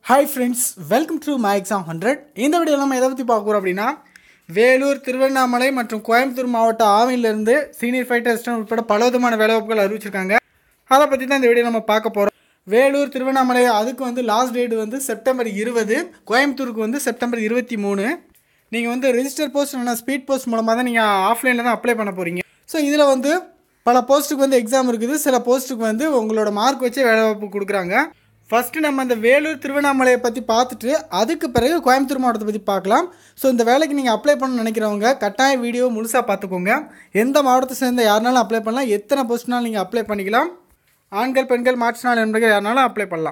hi friends welcome to my exam hundred இந்த video நம்ம எதை பற்றி பார்க்க போகிறோம் அப்படின்னா வேலூர் திருவண்ணாமலை மற்றும் கோயம்புத்தூர் மாவட்ட ஆவினிலிருந்து சீனியர் ஃபைட்டர் அசிஸ்டன்ட் உட்பட பல விதமான வேலைவாய்ப்புகள் அறிவிச்சிருக்காங்க அதை பற்றி தான் இந்த வீடியோ நம்ம பார்க்க போகிறோம் வேலூர் திருவண்ணாமலை அதுக்கு வந்து லாஸ்ட் டேட் வந்து செப்டம்பர் இருபது கோயம்புத்தூருக்கு வந்து செப்டம்பர் இருபத்தி மூணு நீங்கள் வந்து ரெஜிஸ்டர் போஸ்ட் இல்லைனா ஸ்பீட் போஸ்ட் மூலமாக தான் நீங்கள் ஆஃப்லைனில் தான் அப்ளை பண்ண போகிறீங்க ஸோ இதில் வந்து பல போஸ்ட்டுக்கு வந்து எக்ஸாம் இருக்குது சில போஸ்ட்டுக்கு வந்து உங்களோட மார்க் வச்சே வேலைவாய்ப்பு கொடுக்குறாங்க ஃபஸ்ட்டு நம்ம அந்த வேலூர் திருவண்ணாமலையை பற்றி பார்த்துட்டு அதுக்கு பிறகு கோயம்புத்தூர் மாவட்டத்தை பற்றி பார்க்கலாம் ஸோ இந்த வேலைக்கு நீங்கள் அப்ளை பண்ண நினைக்கிறவங்க கட்டாய வீடியோ முழுசாக பார்த்துக்கோங்க எந்த மாவட்டத்தை சேர்ந்த யாருனாலும் அப்ளை பண்ணலாம் எத்தனை போஸ்ட்னாலும் நீங்கள் அப்ளை பண்ணிக்கலாம் ஆண்கள் பெண்கள் மாற்றுத்திறனாளி நண்பர்கள் யாருனாலும் அப்ளை பண்ணலாம்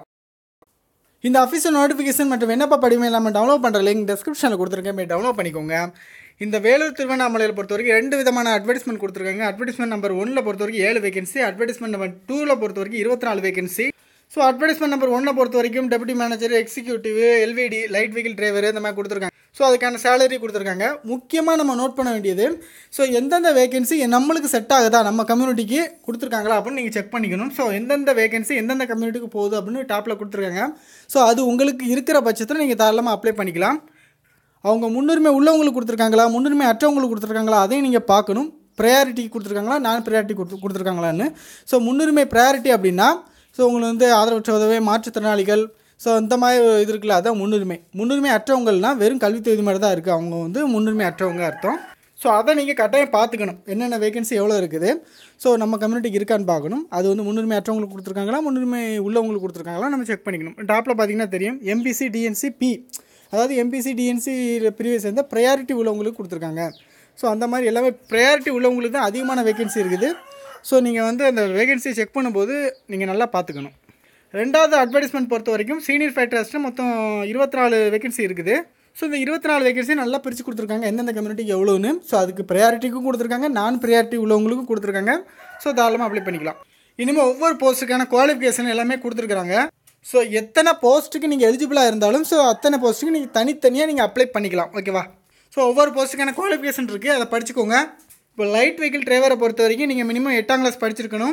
இந்த அஃபீஷியல் நோட்டிஃபிகேஷன் மற்றும் விண்ணப்ப படிமை நம்ம டவுன்லோட் பண்ணுற லிங்க் டிஸ்கிரிப்ஷனில் கொடுத்துருக்கேன் போய் டவுன்லோட் பண்ணிக்கோங்க இந்த வேலூர் திருவண்ணாமலையில் பொறுத்த வரைக்கும் ரெண்டு விதமான அட்வர்டைஸ்மெண்ட் கொடுத்துருக்காங்க அட்வர்டைஸ்மெண்ட் நம்பர் ஒன்றில் பொறுத்த வரைக்கும் ஏழு வேகன்சி அட்வர்டைஸ்மெண்ட் நம்பர் டூவில் பொறுத்த வரைக்கும் இருபத்தி நாலு வேகன்சி ஸோ அட்வர்டைஸ்மெண்ட் நம்பர் ஒன்னை பொறுத்த வரைக்கும் deputy manager executive LVD light vehicle driver இந்த மாதிரி கொடுத்துருக்காங்க ஸோ அதுக்கான சேலரி கொடுத்துருக்காங்க முக்கியமாக நம்ம நோட் பண்ண வேண்டியது ஸோ எந்தெந்த வேகன்சி நம்மளுக்கு செட் ஆகுதா நம்ம கம்யூனிட்டிக்கு கொடுத்துருக்காங்களா அப்படின்னு நீங்கள் செக் பண்ணிக்கணும் ஸோ எந்தெந்த வேகன்சி எந்தெந்த கம்யூனிட்டிக்கு போகுது அப்படின்னு டாப்பில் கொடுத்துருக்காங்க ஸோ அது உங்களுக்கு இருக்கிற பட்சத்தில் நீங்கள் தாராளமாக அப்ளை பண்ணிக்கலாம் அவங்க முன்னுரிமை உள்ளவங்களுக்கு கொடுத்துருக்காங்களா முன்னுரிமை அற்றவங்களுக்கு கொடுத்துருக்காங்களா அதையும் நீங்கள் பார்க்கணும் ப்ரையாரிட்டி கொடுத்துருக்காங்களா நான் ப்ரையாரிட்டி கொடுத்து கொடுத்துருக்காங்களான்னு ஸோ முன்னுரிமை ப்ரையாரிட்டி அப்படின்னா ஸோ உங்களுக்கு வந்து ஆதரவற்ற உதவி மாற்றுத்திறனாளிகள் ஸோ இந்த மாதிரி இது இருக்குல்ல அதான் முன்னுரிமை முன்னுரிமை அற்றவங்கள்னா வெறும் கல்வி தகுதி மாதிரி தான் இருக்குது அவங்க வந்து முன்னுரிமை அற்றவங்க அர்த்தம் ஸோ அதை நீங்கள் கட்டாயம் பார்த்துக்கணும் என்னென்ன வேகன்சி எவ்வளோ இருக்குது ஸோ நம்ம கம்யூனிட்டிக்கு இருக்கான்னு பார்க்கணும் அது வந்து முன்னுரிமை அற்றவங்களுக்கு கொடுத்துருக்காங்களா முன்னுரிமை உள்ளவங்களுக்கு கொடுத்துருக்காங்களா நம்ம செக் பண்ணிக்கணும் டாப்பில் பார்த்தீங்கன்னா தெரியும் எம்பிசி டிஎன்சி பி அதாவது எம்பிசி டிஎன்சி பிரிவை சேர்ந்த ப்ரையாரிட்டி உள்ளவங்களுக்கு கொடுத்துருக்காங்க ஸோ அந்த மாதிரி எல்லாமே ப்ரையாரிட்டி உள்ளவங்களுக்கு தான் அதிகமான வேகன்சி இருக்குது ஸோ நீங்கள் வந்து அந்த வேகன்சியை செக் பண்ணும்போது நீங்கள் நல்லா பார்த்துக்கணும் ரெண்டாவது அட்வர்டைஸ்மெண்ட் பொறுத்த வரைக்கும் சீனியர் ஃபைட்டர் அசிஸ்டன்ட் மொத்தம் இருபத்தி நாலு வேகன்சி இருக்குது ஸோ இந்த இருபத்தி நாலு வேகன்சி நல்லா பிரித்து கொடுத்துருக்காங்க எந்தெந்த கம்யூனிட்டிக்கு எவ்வளோன்னு ஸோ அதுக்கு ப்ரையாரிட்டிக்கும் கொடுத்துருக்காங்க நான் ப்ரையாரிட்டி உள்ளவங்களுக்கும் கொடுத்துருக்காங்க ஸோ தாராளமாக அப்ளை பண்ணிக்கலாம் இனிமேல் ஒவ்வொரு போஸ்ட்டுக்கான குவாலிஃபிகேஷன் எல்லாமே கொடுத்துருக்காங்க ஸோ எத்தனை போஸ்ட்டுக்கு நீங்கள் எலிஜிபிளாக இருந்தாலும் ஸோ அத்தனை போஸ்ட்டுக்கு நீங்கள் தனித்தனியாக நீங்கள் அப்ளை பண்ணிக்கலாம் ஓகேவா ஸோ ஒவ்வொரு போஸ்ட்டுக்கான குவாலிஃபிகேஷன் இருக்குது அதை படிச்சுக்கோங்க இப்போ லைட் வெஹிக்கிள் டிரைவரை பொறுத்த வரைக்கும் நீங்கள் மினிமம் எட்டாம் கிளாஸ் படிச்சிருக்கணும்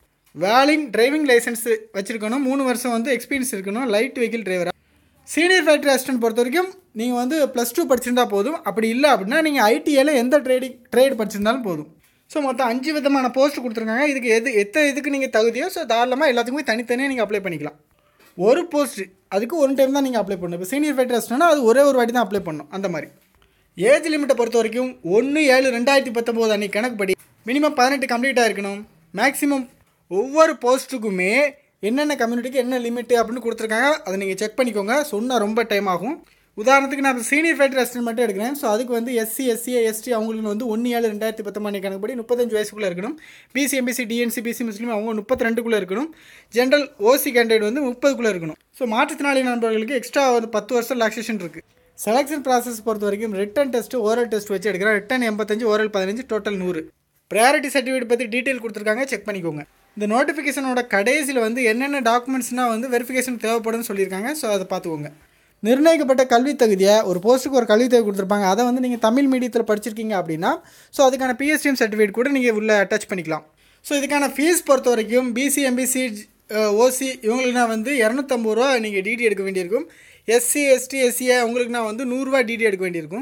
வேலிங் டிரைவிங் லைசன்ஸ் வச்சுருக்கணும் மூணு வருஷம் வந்து எக்ஸ்பீரியன்ஸ் இருக்கணும் லைட் வெஹிக்கிள் டிரைவராக சீனியர் ஃபேக்டரி அசிஸ்டன்ட் பொறுத்த வரைக்கும் நீங்கள் வந்து ப்ளஸ் டூ படிச்சிருந்தா போதும் அப்படி இல்லை அப்படின்னா நீங்கள் ஐடிஐயில் எந்த ட்ரேடிங் ட்ரேட் படிச்சிருந்தாலும் போதும் ஸோ மொத்தம் அஞ்சு விதமான போஸ்ட் கொடுத்துருக்காங்க இதுக்கு எது எத்தனை இதுக்கு நீங்கள் தகுதியோ ஸோ தாராளமாக எல்லாத்துக்குமே தனித்தனியாக நீங்கள் அப்ளை பண்ணிக்கலாம் ஒரு போஸ்ட் அதுக்கு ஒரு டைம் தான் நீங்கள் அப்ளை பண்ணணும் இப்போ சீனியர் ஃபேக்டரி அசிஸ்டன்ட்னா அது ஒரே ஒரு வாட்டி தான் அப்ளை பண்ணணும் அந்த மாதிரி ஏஜ் லிமிட்டை பொறுத்த வரைக்கும் ஒன்று ஏழு ரெண்டாயிரத்தி பத்தொம்போது அன்றைக்கி கணக்குப்படி மினிமம் பதினெட்டு கம்ப்ளீட்டாக இருக்கணும் மேக்ஸிமம் ஒவ்வொரு போஸ்ட்டுக்குமே என்னென்ன கம்யூனிட்டிக்கு என்ன லிமிட்டு அப்படின்னு கொடுத்துருக்காங்க அதை நீங்கள் செக் பண்ணிக்கோங்க சொன்னால் ரொம்ப டைம் ஆகும் உதாரணத்துக்கு நான் சீனியர் ஃபேக்டரி அசிஸ்டன்ட் மட்டும் எடுக்கிறேன் ஸோ அதுக்கு வந்து எஸ்சி எஸ்சி எஸ்டி அவங்களுக்கு வந்து ஒன்று ஏழு ரெண்டாயிரத்தி பத்தொம்பது கணக்குப்படி முப்பத்தஞ்சு வயசுக்குள்ளே இருக்கணும் பிசி எம்பிசி டிஎன்சி பிசி முஸ்லீம் அவங்க முப்பத்தி ரெண்டுக்குள்ளே இருக்கணும் ஜென்ரல் ஓசி கேண்டிடேட் வந்து முப்பதுக்குள்ளே இருக்கணும் ஸோ மாற்றுத்திறனாளி நண்பர்களுக்கு எக்ஸ்ட்ரா ஒரு பத்து வருஷம் ரிலாக்ஸேஷன் இருக்குது செலெக்ஷன் ப்ராசஸ் பொறுத்த வரைக்கும் ரிட்டன் டெஸ்ட் ஓரல் டெஸ்ட் வச்சு எடுக்கிறேன் ரிட்டன் எண்பத்தஞ்சு ஓரல் பதினஞ்சு டோட்டல் நூறு ப்ரையாரிட்டி சர்டிஃபிகேட் பற்றி டீட்டெயில் கொடுத்துருக்காங்க செக் பண்ணிக்கோங்க இந்த நோட்டிஃபிகேஷனோட கடைசியில் வந்து என்னென்ன டாக்குமெண்ட்ஸ்னால் வந்து வெரிஃபிகேஷன் தேவைப்படும்னு சொல்லியிருக்காங்க ஸோ அதை பார்த்துக்கோங்க நிர்ணயிக்கப்பட்ட கல்வி தகுதியை ஒரு போஸ்ட்டுக்கு ஒரு கல்வி தகுதி கொடுத்துருப்பாங்க அதை வந்து நீங்கள் தமிழ் மீடியத்தில் படிச்சிருக்கீங்க அப்படின்னா ஸோ அதுக்கான பிஎஸ்டிஎம் சர்டிஃபிகேட் கூட நீங்கள் உள்ளே அட்டாச் பண்ணிக்கலாம் ஸோ இதுக்கான ஃபீஸ் பொறுத்த வரைக்கும் பிசி எம்பிசி ஓசி இவங்களுக்குனா வந்து இரநூத்தம்பது ரூபா நீங்கள் டிடி எடுக்க வேண்டியிருக்கும் எஸ்சி எஸ்டி எஸ்சிஏ அவங்களுக்குனா வந்து நூறுரூவா டிடி எடுக்க வேண்டியிருக்கும்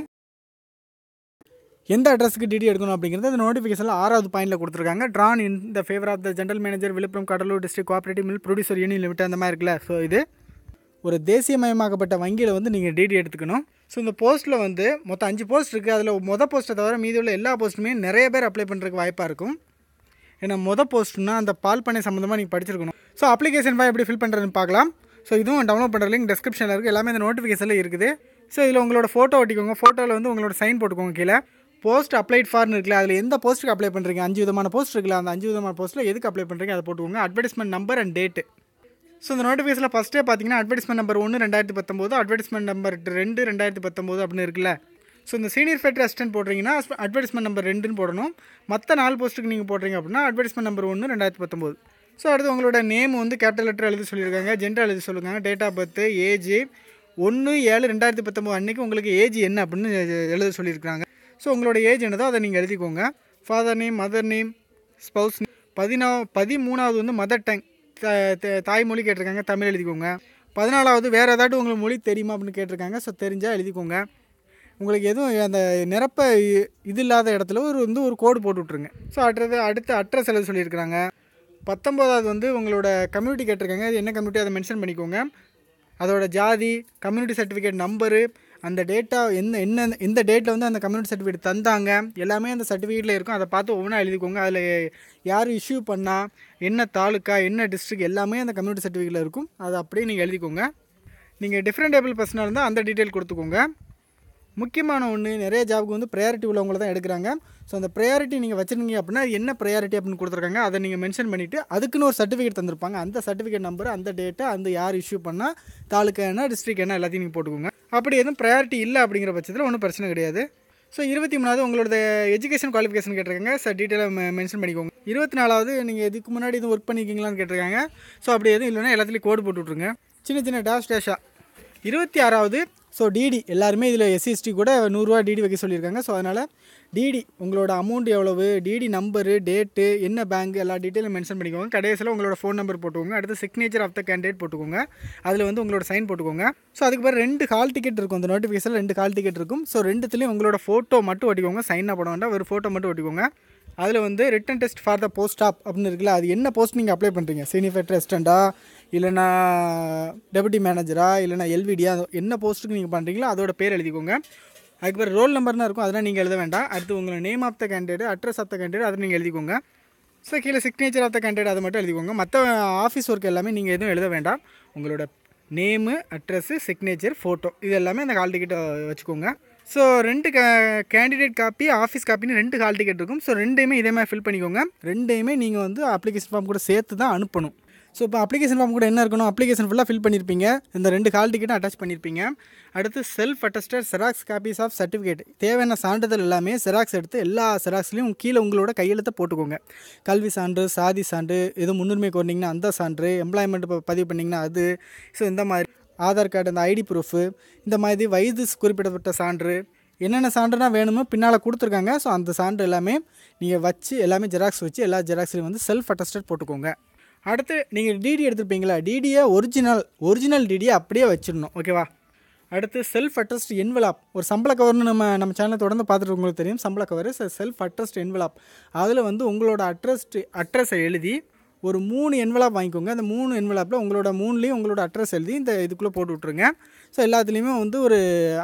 எந்த அட்ரஸுக்கு டிடி எடுக்கணும் அப்படிங்கிறது அந்த நோட்டிஃபிகேஷனில் ஆறாவது பாயிண்டில் கொடுத்துருக்காங்க drawn in the favour of the general manager Villupuram Cuddalore district cooperative mill producer union limit அந்த மாதிரி இருக்குல்ல ஸோ இது ஒரு தேசியமயமாக்கப்பட்ட வங்கியில் வந்து நீங்கள் டிடி எடுத்துக்கணும் ஸோ இந்த போஸ்ட்டில் வந்து மொத்தம் அஞ்சு போஸ்ட் இருக்குது அதில் மொதல் போஸ்ட்டை தவிர மீதி உள்ள எல்லா போஸ்ட்டுமே நிறைய பேர் அப்ளை பண்ணுறதுக்கு வாய்ப்பாக இருக்கும் ஏன்னா மொதல் போஸ்ட்னா அந்த பால் பண்ணை சம்மந்தமாக நீங்கள் படிச்சிருக்கணும் ஸோ அப்ளிகேஷன் ஃபாய் எப்படி ஃபில் பண்ணுறதுன்னு பார்க்கலாம் ஸோ இதுவும் டவுன்லோட் பண்ணுற லிங்க் டிஸ்கிரிப்ஷனில் இருக்குது எல்லாமே இந்த நோட்டிஃபிகேஷனில் இருக்குது ஸோ இதில் உங்களோட ஃபோட்டோ ஒட்டிக்கோங்க ஃபோட்டோவில் வந்து உங்களோட சைன் போட்டுக்கோங்க கீழே போஸ்ட் அப்ளைட் ஃபார்னு இருக்குல்ல அதில் எந்த போஸ்ட்டுக்கு அப்ளை பண்ணுறீங்க அஞ்சு விதமான போஸ்ட் இருக்குல்ல அந்த அஞ்சு விதமான போஸ்ட்டில் எதுக்கு அப்ளை பண்ணுறீங்க அதை போட்டுக்கோங்க advertisement number and date so இந்த நோட்டிஃபிகேஷனில் ஃபஸ்ட்டே பார்த்தீங்கன்னா அட்வர்டைஸ்மெண்ட் நம்பர் ஒன்று ரெண்டாயிரத்தி பத்தொம்போது அட்வர்டைஸ்மெண்ட் நம்பர் ரெண்டு ரெண்டாயிரத்தி பத்தொம்போது அப்படின்னு இருக்குல்ல ஸோ இந்த சீனியர் ஃபேக்டரி அசிஸ்டன்ட் போடுறீங்கன்னா அட்வர்டைஸ்மெண்ட் நம்பர் ரெண்டுன்னு போடணும் மற்ற நாலு போஸ்ட்டுக்கு நீங்கள் போடுறீங்க அப்படின்னா அட்வர்டைஸ்மெண்ட் நம்பர் ஒன்று ரெண்டாயிரத்தி பத்தொம்போது ஸோ அடுத்து உங்களோட நேம் வந்து கேபிட்டல் லெட்டர் எழுதி சொல்லியிருக்காங்க ஜென்டர் எழுதி சொல்லுங்கள் டேட் ஆஃப் பர்த்து ஏஜ் ஒன்று ஏழு ரெண்டாயிரத்தி பத்தொம்போது அன்றைக்கி உங்களுக்கு ஏஜ் என்ன அப்படின்னு எழுத சொல்லியிருக்காங்க ஸோ உங்களோட ஏஜ் என்னதோ அதை நீங்கள் எழுதிக்கோங்க father name mother name spouse name பதினா பதிமூணாவது வந்து மதர் டங் தாய்மொழி கேட்டிருக்காங்க தமிழ் எழுதிக்கோங்க பதினாலாவது வேறு ஏதாட்டும் உங்களுக்கு மொழி தெரியுமா அப்படின்னு கேட்டிருக்காங்க ஸோ தெரிஞ்சால் எழுதிக்கோங்க உங்களுக்கு எதுவும் அந்த நிரப்ப இ- இது இல்லாத இடத்துல ஒரு வந்து ஒரு கோடு போட்டு விட்ருங்க ஸோ அடுத்தது அடுத்த அட்ரஸ் எழுத சொல்லியிருக்கிறாங்க பத்தொம்போதாவது வந்து உங்களோட கம்யூனிட்டி கேட்டிருக்காங்க அது என்ன கம்யூனிட்டி அதை மென்ஷன் பண்ணிக்கோங்க அதோட ஜாதி கம்யூனிட்டி சர்டிஃபிகேட் நம்பரு அந்த டேட்டா என்ன என்ன எந்த டேட்டில் வந்து அந்த கம்யூனிட்டி சர்டிஃபிகேட் தந்தாங்க எல்லாமே அந்த சர்டிஃபிகேட்டில் இருக்கும் அதை பார்த்து ஒவ்வொன்றா எழுதிக்கோங்க அதில் யார் இஷ்யூ பண்ணா என்ன தாலுக்கா என்ன டிஸ்ட்ரிக்ட் எல்லாமே அந்த கம்யூனிட்டி சர்டிஃபிகேட்டில் இருக்கும் அதை அப்படியே நீங்கள் எழுதிக்கோங்க நீங்கள் டிஃப்ரெண்ட் டேபிள் பர்சனாக இருந்தால் அந்த டீட்டெயில் கொடுத்துக்கோங்க முக்கியமான ஒன்று நிறைய ஜாபுக்கு வந்து ப்ரையாரிட்டி உள்ளவங்கள தான் எடுக்கிறாங்க ஸோ அந்த ப்ரையாரிட்டி நீங்கள் வச்சுருந்தீங்க அப்படின்னா அது என்ன ப்ரையாரிட்டி அப்படின்னு கொடுத்துருக்காங்க அதை நீங்கள் மென்ஷன் பண்ணிவிட்டு அதுக்குன்னு ஒரு சர்டிஃபிகேட் தந்திருப்பாங்க அந்த சர்டிஃபிகேட் நம்பர் அந்த டேட்டை அந்த யார் இஷ்யூ பண்ணால் தாலுக்கா என்ன டிஸ்ட்ரிக்ட் என்ன எல்லாத்தையும் நீங்கள் போட்டுக்கோங்க அப்படி எதுவும் ப்ரையாரிட்டி இல்லை அப்படிங்கிற பட்சத்தில் ஒன்றும் பிரச்சனை கிடையாது ஸோ இருபத்தி மூணாவது உங்களோட எஜுகேஷன் குவாலிஃபிகேஷன் கேட்டிருக்காங்க சார் டீட்டெயிலாக மென்ஷன் பண்ணிக்கோங்க இருபத்தி நாலாவது நீங்கள் இதுக்கு முன்னாடி எதுவும் ஒர்க் பண்ணியிருக்கீங்களான்னு கேட்டிருக்காங்க ஸோ அப்படி எதுவும் இல்லைன்னா எல்லாத்துலேயும் கோடு போட்டு விட்ருங்க சின்ன சின்ன டேஷ் டேஷாக இருபத்தி ஆறாவது ஸோ டிடி எல்லாருமே இதில் எஸ்சிஎஸ்டி கூட நூறுரூவா டிடி வைக்க சொல்லியிருக்காங்க ஸோ அதனால் டிடி உங்களோட அமௌண்ட் எவ்வளவு டிடி நம்பரு டேட்டு என்ன பேங்க் எல்லா டீட்டெயிலும் மென்ஷன் பண்ணிக்கோங்க கடைசியில் உங்களோட ஃபோன் நம்பர் போட்டுக்கோங்க அடுத்து சிக்னேச்சர் ஆஃப் த கேண்டிடேட் போட்டுக்கோங்க அதில் வந்து உங்களோட சைன் போட்டுக்கோங்க ஸோ அதுக்கு பிறகு ரெண்டு ஹால் டிக்கெட் இருக்கும் அந்த நோட்டிஃபிகேஷனில் ரெண்டு ஹால் டிக்கெட் இருக்கும் ஸோ ரெண்டுத்துலேயும் உங்களோட ஃபோட்டோ மட்டும் ஒட்டிக்கோங்க சைனாக போட வேண்டாம் ஒரு ஃபோட்டோ மட்டும் ஒட்டிக்கோங்க அதில் வந்து written test for the post of அப்படின்னு இருக்குல்ல அது என்ன போஸ்ட் நீங்கள் அப்ளை பண்ணுறீங்க சீனியர் ரெஸ்டண்டா இல்லைனா டெபுட்டி மேனேஜரா இல்லைனா எல்விடியா என்ன போஸ்ட்டுக்கு நீங்கள் பண்ணுறீங்களோ அதோட பேர் எழுதிக்கோங்க அதுக்கு பிறகு ரோல் நம்பர்னா இருக்கும் அதெல்லாம் நீங்கள் எழுத வேண்டாம் அடுத்து உங்களோட name of the candidate address of the candidate அதை நீங்கள் எழுதிக்கோங்க ஸோ கீழே சிக்னேச்சர் ஆஃப் த கேண்டிடேட் அதை மட்டும் எழுதிக்கோங்க மற்ற ஆஃபீஸ் ஒர்க் எல்லாமே நீங்கள் எதுவும் எழுத வேண்டாம் உங்களோட நேமு அட்ரஸ்ஸு சிக்னேச்சர் ஃபோட்டோ இது எல்லாமே அந்த ஹால் டிக்கெட்டை வச்சுக்கோங்க ஸோ ரெண்டு க கேண்டிடேட் காப்பி ஆஃபீஸ் காப்பின்னு ரெண்டு ஹால் டிக்கெட் இருக்கும் ஸோ ரெண்டையுமே இதே மாதிரி ஃபில் பண்ணிக்கோங்க ரெண்டையுமே நீங்கள் வந்து அப்ளிகேஷன் ஃபார்ம் கூட சேர்த்து தான் அனுப்பணும் ஸோ இப்போ அப்ளிகேஷன் ஃபார்ம் கூட என்ன இருக்கணும் அப்ளிகேஷன் ஃபுல்லாக ஃபில் பண்ணியிருப்பீங்க இந்த ரெண்டு கால் டிக்கெட்டும் அட்டாச் பண்ணியிருப்பீங்க அடுத்து self attested xerox copies of certificate தேவையான சான்றிதழ் எல்லாமே செராக்ஸ் எடுத்து எல்லா செராக்ஸ்லையும் கீழே உங்களோட கையெழுத்தை போட்டுக்கோங்க கல்வி சான்று சாதி சான்று எதுவும் முன்னுரிமை கோரினீங்கன்னா அந்த சான்று எம்ப்ளாய்மெண்ட் பதிவு பண்ணிங்கன்னா அது ஸோ இந்த மாதிரி ஆதார் கார்டு அந்த ஐடி ப்ரூஃபு இந்த மாதிரி வயது குறிப்பிடப்பட்ட சான்று என்னென்ன சான்றுனா வேணுமோ பின்னால் கொடுத்துருக்காங்க ஸோ அந்த சான்று எல்லாமே நீங்கள் வச்சு எல்லாமே ஜெராக்ஸ் வச்சு எல்லா ஜெராக்ஸ்லையும் வந்து செல்ஃப் அட்டஸ்டட் போட்டுக்கோங்க அடுத்து நீங்கள் டிடி எடுத்துருப்பீங்களா டிடியை ஒரிஜினல் ஒரிஜினல் டிடியை அப்படியே வச்சிடணும் ஓகேவா அடுத்து செல்ஃப் அட்ரஸ்ட் என்வலாப் ஒரு சம்பள கவர்னு நம்ம நம்ம சேனலை தொடர்ந்து பார்த்துட்டு உங்களுக்கு தெரியும் சம்பள கவர் செல்ஃப் அட்ரஸ்ட் என்வலாப் அதில் வந்து உங்களோட அட்ரஸ்ட் அட்ரஸை எழுதி ஒரு மூணு என்வலாப் வாங்கிக்கோங்க அந்த மூணு என்வலாப்பில் உங்களோட மூணுலேயும் உங்களோட அட்ரஸ் எழுதி இந்த இதுக்குள்ளே போட்டு விட்ருங்க ஸோ எல்லாத்துலேயுமே வந்து ஒரு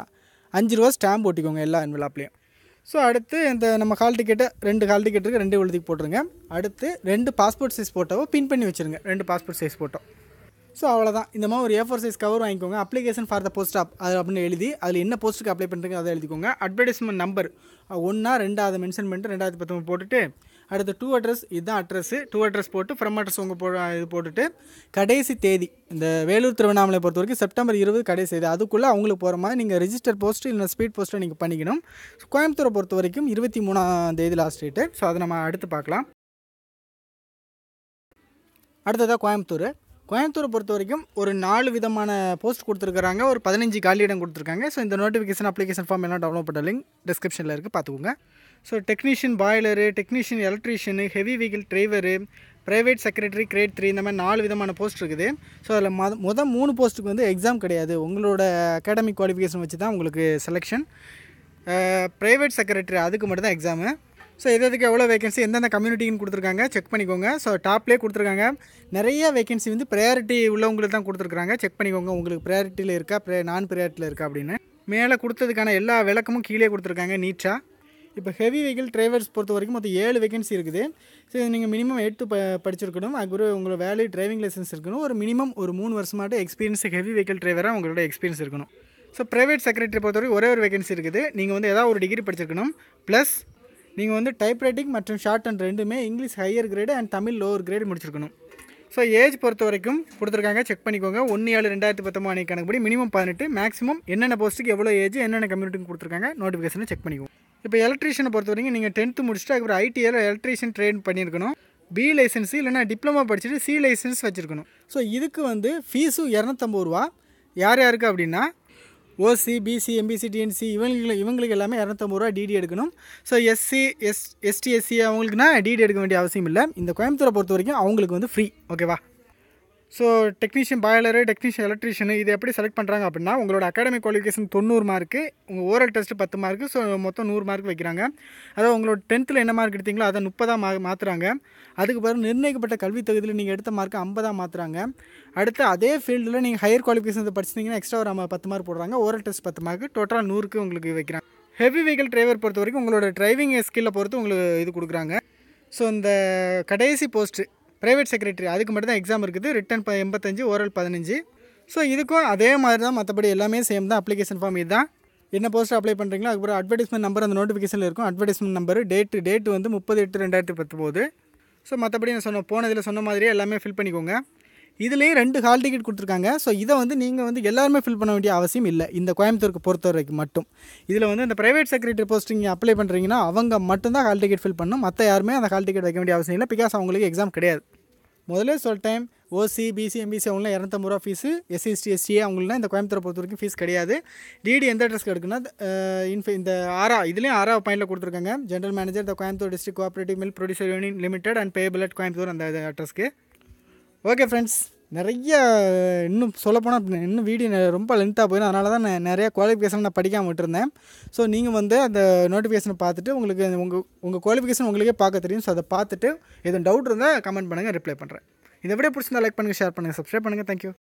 அஞ்சு ரூபா ஸ்டாம்ப் ஒட்டிக்கோங்க எல்லா என்வலாப்லேயும் ஸோ அடுத்து இந்த நம்ம ஹால் டிக்கெட்டை ரெண்டு ஹால் டிக்கெட் இருக்குது ரெண்டு எழுதி போட்டுருங்க அடுத்து ரெண்டு பாஸ்போர்ட் சைஸ் ஃபோட்டோவை பின் பண்ணி வச்சுருங்க ரெண்டு பாஸ்போர்ட் சைஸ் ஃபோட்டோ ஸோ அவ்வளோதான் இந்த மாதிரி ஒரு ஏ ஃபோர் சைஸ் கவர் வாங்கிக்கோங்க application for the post of அது அப்படின்னு எழுதி அதில் என்ன போஸ்ட்டுக்கு அப்ளை பண்ணுறீங்க அதை எழுதிக்கோங்க அட்வர்டைஸ்மெண்ட் நம்பர் ஒன்றா ரெண்டாவது மென்ஷன் பண்ணிட்டு ரெண்டாயிரத்தி பத்தொம்பது போட்டுட்டு அடுத்து டூ அட்ரஸ் இதுதான் அட்ரஸ் டூ அட்ரஸ் போட்டு ஃப்ரம் அட்ரஸ் உங்கள் போ இது போட்டுட்டு கடைசி தேதி இந்த வேலூர் திருவண்ணாமலை பொறுத்த வரைக்கும் செப்டம்பர் இருபது கடைசி தேதி அதுக்குள்ளே அவங்களுக்கு போகிற மாதிரி நீங்கள் ரெஜிஸ்டர் போஸ்ட் இல்லை ஸ்பீட் போஸ்ட்டை நீங்கள் பண்ணிக்கணும் கோயம்புத்தூரை பொறுத்த வரைக்கும் இருபத்தி மூணாம் தேதி லாஸ்ட் டேட்டு ஸோ அதை நம்ம அடுத்து பார்க்கலாம் அடுத்ததாக கோயம்புத்தூர் கோயம்புத்தூரை பொறுத்த வரைக்கும் ஒரு நாலு விதமான போஸ்ட் கொடுத்துருக்காங்க ஒரு பதினஞ்சு காலியிடம் கொடுத்துருக்காங்க ஸோ இந்த நோட்டிஃபிகேஷன் அப்ளிகேஷன் ஃபார்ம் எல்லாம் டவுன்லோட் பண்ண லிங்க் டிஸ்கிரிப்ஷனில் இருக்குது பார்த்துக்கோங்க so technician boiler technician electrician heavy vehicle driver private secretary grade three இந்த மாதிரி நாலு விதமான போஸ்ட் இருக்குது ஸோ அதில் மொத மொதல் மூணு போஸ்ட்டுக்கு வந்து எக்ஸாம் கிடையாது உங்களோட அகாடமிக் குவாலிஃபிகேஷன் வச்சு தான் உங்களுக்கு செலெக்ஷன் ப்ரைவேட் செக்ரட்டரி அதுக்கு மட்டும் தான் எக்ஸாமு ஸோ எது எதுக்கு எவ்வளோ வேகன்சி எந்தெந்த கம்யூனிட்டின்னு கொடுத்துருக்காங்க செக் பண்ணிக்கோங்க ஸோ டாப்லேயே கொடுத்துருக்காங்க நிறைய வேகன்சி வந்து ப்ரையாரிட்டி உள்ளவங்களுக்கு தான் கொடுத்துருக்காங்க செக் பண்ணிக்கோங்க உங்களுக்கு ப்ரையாரிட்டியில் இருக்கா ப்ரே நான் ப்ரையாரிட்டியில் இருக்கா அப்படின்னு மேலே கொடுத்ததுக்கான எல்லா விளக்கமும் கீழே கொடுத்துருக்காங்க நீட்டாக இப்போ ஹெவி வெஹிக்கிள் டிரைவர்ஸ் பொறுத்த வரைக்கும் மொத்தம் ஏழு வேகன்சி இருக்குது ஸோ நீங்கள் மினிமம் எயித்து ப படிச்சிருக்கணும் அதுக்கு உங்களோட வேல்யூ டிரைவிங் லைசன்ஸ் இருக்கணும் ஒரு மினிமம் ஒரு மூணு வருஷமாட்டு எக்ஸ்பீரியன்ஸ் ஹெவி வெஹிக்கிள் டிரைவராக உங்களோட எக்ஸ்பீரியன்ஸ் இருக்கணும் ஸோ ப்ரைவேட் செக்ரட்டரி பொறுத்தவரைக்கும் ஒரே ஒரு வேகன்சி இருக்குது நீங்கள் வந்து ஏதாவது ஒரு டிகிரி படிச்சிருக்கணும் ப்ளஸ் நீங்கள் வந்து டைப் ரைட்டிங் மற்றும் ஷார்ட் அண்ட் ரெண்டுமே English higher grade and Tamil lower grade முடிச்சிருக்கணும் ஸோ ஏஜ் பொறுத்த வரைக்கும் கொடுத்துருக்காங்க செக் பண்ணிக்கோங்க ஒன்று ஏழு ரெண்டாயிரத்தி பத்தொம்பது அன்றைக்கி கணக்குப்படி மினிமம் பதினெட்டு மேக்ஸிமம் என்னென்ன போஸ்ட்டுக்கு எவ்வளோ ஏஜ் என்னென்ன கம்யூனிட்டிக்கு கொடுத்துருக்காங்க நோட்டிஃபிகேஷனை செக் பண்ணிக்கோங்க இப்போ எலக்ட்ரீஷியனை பொறுத்த வரைக்கும் நீங்கள் டென்த்து முடிச்சுட்டு அதுக்கப்புறம் ஐடிஐயில் எலக்ட்ரீஷியன் ட்ரெயின் பண்ணியிருக்கணும் பி லைசன்ஸ் இல்லைனா டிப்ளமா படிச்சுட்டு சி லைசன்ஸ் வச்சுருக்கணும் ஸோ இதுக்கு வந்து ஃபீஸும் இரநூத்தம்பது ரூபா யார் யாருக்கு அப்படின்னா ஓசி பிசி எம்பிசி டிஎன்சி இவங்களுக்கு இவங்களுக்கு எல்லாமே இரநூத்தம்பது ரூபா டிடி எடுக்கணும் so SC S ST SC அவங்களுக்குனா டிடி எடுக்க வேண்டிய அவசியம் இல்லை இந்த கோயம்புத்தூரை பொறுத்த வரைக்கும் அவங்களுக்கு வந்து ஃப்ரீ ஓகேவா so technician boiler technician electrician இது எப்படி செலக்ட் பண்ணுறாங்க அப்படின்னா உங்களோட அகாடமிக் குவாலிஃபிகேஷன் தொண்ணூறு மார்க்கு உங்கள் ஓரல் டெஸ்ட்டு பத்து மார்க்கு ஸோ மொத்தம் நூறு மார்க் வைக்கிறாங்க அதாவது உங்களோட டென்த்தில் என்ன மார்க் எடுத்தீங்களோ அதை முப்பதாக மா மாற்றுறாங்க அதுக்கு பிறகு நிர்ணயிக்கப்பட்ட கல்வி தகுதியில் நீங்கள் எடுத்த மார்க்கு ஐம்பதாக மாற்றுறாங்க அடுத்து அதே ஃபீல்டில் நீங்கள் ஹையர் குவாலிஃபிகேஷன் படிச்சிட்டிங்கன்னா எக்ஸ்ட்ரா ஒரு ஐம்பது பத்து மார்க் போடுறாங்க ஓரல் டெஸ்ட் பத்து மார்க் டோட்டலாக நூறுக்கு உங்களுக்கு வைக்கிறாங்க ஹெவி வெஹிக்கல் டிரைவர் பொறுத்த வரைக்கும் உங்களோட டிரைவிங் ஸ்கில்லை பொறுத்து உங்களுக்கு இது கொடுக்குறாங்க ஸோ இந்த கடைசி போஸ்ட்டு ப்ரைவேட் செக்ரட்டரி அதுக்கு மட்டும் தான் எக்ஸாம் இருக்குது ரிட்டன் ப எண்பத்தஞ்சு ஓரல் பதினஞ்சு ஸோ இதுக்கும் அதே மாதிரி தான் மற்றபடி எல்லாமே சேம் தான் அப்ளிகேஷன் ஃபார்ம் இதுதான் என்ன போஸ்ட் அப்ளை பண்ணுறீங்களோ அதுக்கப்புறம் அட்வர்டைஸ்மெண்ட் நம்பர் அந்த நோட்டிஃபிகேஷனில் இருக்கும் அட்வர்டைஸ்மெண்ட் நம்பர் டேட்டு டேட்டு வந்து முப்பது எட்டு ரெண்டாயிரத்தி பத்தொம்போது ஸோ மற்றபடி நான் சொன்ன போனதில் சொன்ன மாதிரியே எல்லாமே ஃபில் பண்ணிக்கோங்க இதுலேயும் ரெண்டு ஹால் டிக்கெட் கொடுத்துருக்காங்க ஸோ இதை வந்து நீங்கள் வந்து எல்லாருமே ஃபில் பண்ண வேண்டிய அவசியம் இல்லை இந்த கோயம்புத்தூருக்கு பொறுத்த வரைக்கும் மட்டும் இதில் வந்து இந்த ப்ரைவேட் செக்ரட்டரி போஸ்டிங் அப்ளை பண்ணுறீங்கன்னா அவங்க மட்டும்தான் ஹால் டிக்கெட் ஃபில் பண்ணணும் மற்ற யாருமே அந்த ஹால் டிக்கெட் வைக்க வேண்டிய அவசியம் இல்லை பிகாஸ் அவங்களுக்கு எக்ஸாம் கிடையாது முதல்ல சொல்லிட்டேன் ஓசி பிசி எம்பிசி அவங்களாம் இரநூத்தம்பது ரூபா ஃபீஸு எஸ்சி எஸ்டி எஸ்டிஏ அவங்களாம் இந்த கோயம்புத்தூரை பொறுத்த வரைக்கும் ஃபீஸ் கிடையாது டிடி எந்த அட்ரஸ்க்கு எடுக்குன்னா இன்ஃப இந்த ஆறா இதுலேயும் ஆறா பாயிண்டில் கொடுத்துருக்காங்க general manager the Coimbatore district cooperative mill producer union limited and payable at Coimbatore அந்த அட்ரஸ்க்கு ஓகே ஃப்ரெண்ட்ஸ் நிறைய இன்னும் சொல்லப்போனால் இன்னும் வீடியோ ரொம்ப லென்த்தாக போயிடும் அதனால தான் நான் நிறைய குவாலிஃபிகேஷன் நான் படிக்காமல் விட்டுருந்தேன் ஸோ நீங்கள் வந்து அந்த நோட்டிஃபிகேஷனை பார்த்துட்டு உங்களுக்கு உங்கள் உங்கள் குவாலிஃபிகேஷன் உங்களுக்கே பார்க்க தெரியும் ஸோ அதை பார்த்துட்டு எதுவும் டவுட் இருந்தால் கமெண்ட் பண்ணுங்கள் ரிப்ளை பண்ணுறேன் இந்த வீடியோ பிடிச்சிருந்தா லைக் பண்ணுங்கள் ஷேர் பண்ணுங்கள் சப்ஸ்கிரைப் பண்ணுங்கள் தேங்க்யூ